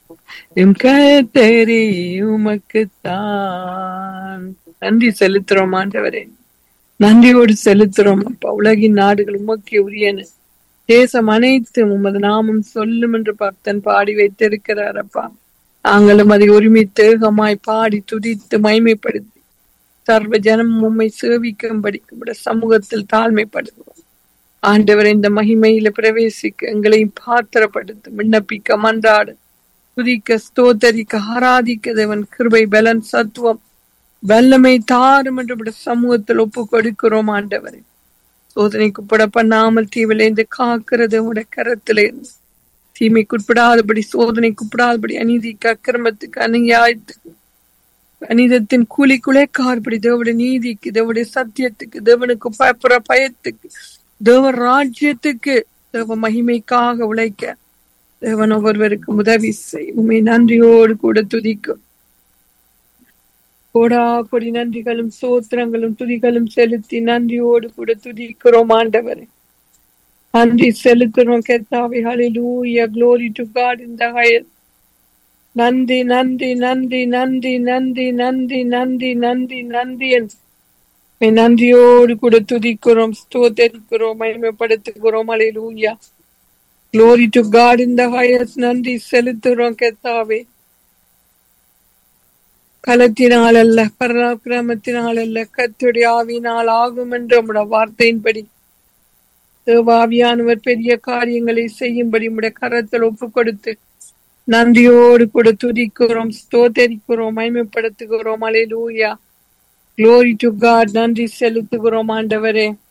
M கத்தரே உமக்குத்தான் நன்றி செலுத்துறோம் ஆண்டவரே நன்றியோடு செலுத்துறோம் அப்பா உலகின் நாடுகள் உமக்கு உரியன தேசம் அனைத்தும் உமது நாமம் சொல்லும் என்று பக்தன் பாடி வைத்திருக்கிறார் அப்பா நாங்களும் அதை உரிமை தேகமாய் பாடி துதித்து மைமைப்படுத்தி சர்வ ஜனம் உம்மை சேவிக்கும்படி உம்முடைய சமூகத்தில் தாழ்மைப்படுத்துவோம் ஆண்டவர் இந்த மகிமையில பிரவேசிக்க எங்களையும் பாத்திரப்படுத்த விண்ணப்பிக்க மன்றாடு துதிக்க ஸ்தோத்தரிக்க ஆராதிக்க தேவன் கிருபை பலன் சத்துவம் வல்லமை தாரும் என்று உம்முடைய சமூகத்தில் ஒப்பு கொடுக்கிறோம் ஆண்டவரை சோதனைக்குட்பட பண்ணாமல் தீவிலேந்து காக்கிறது உடைய கரத்திலே இருந்து தீமைக்குட்படாதபடி சோதனைக்குட்படாதபடி அநீதிக்கு அக்கிரமத்துக்கு அநியாயத்துக்கு அநீதத்தின் கூலிக்குள்ளே கார்படி தேவடைய நீதிக்கு தேவடைய சத்தியத்துக்கு தேவனுக்கு பயப்புற பயத்துக்கு தேவ ராஜ்யத்துக்கு தேவ மகிமைக்காக உழைக்க தேவன் ஒவ்வொருவருக்கும் உதவி செய்யும் உம்மை நன்றியோடு கூட துதிக்கும் கோடா கொடி நன்றிகளும் சோத்திரங்களும் துதிகளும் செலுத்தி நன்றியோடு கூட துதிக்கிறோம் ஆண்டவரே நன்றி செலுத்துறோம் கெத்தாவே ஹalleluya glory to god in the highest நன்றி நன்றி நன்றி நன்றி நன்றி நன்றி நன்றி நன்றி நன்றி என்று உம்மை நன்றியோடு கூட துதிக்கிறோம் ஸ்தோத்தரிக்கிறோம் மகிமைப்படுத்துகிறோம் ஹalleluya glory to god in the highest நன்றி செலுத்துறோம் கெத்தாவே கலத்தினால் அல்ல பராக்கிரமத்தினால் அல்ல கத்துடைய ஆவினால் ஆகும் என்ற உம்முடைய வார்த்தையின்படி தேவாவியானவர் பெரிய காரியங்களை செய்யும்படி உம்முடைய கரத்தில் ஒப்பு கொடுத்து நன்றியோடு கூட துதிக்கிறோம் ஸ்தோத்தரிக்கிறோம் மகிமைப்படுத்துகிறோம் அலையிலூயா க்ளோரி டு காட் நன்றி செலுத்துகிறோம் ஆண்டவரே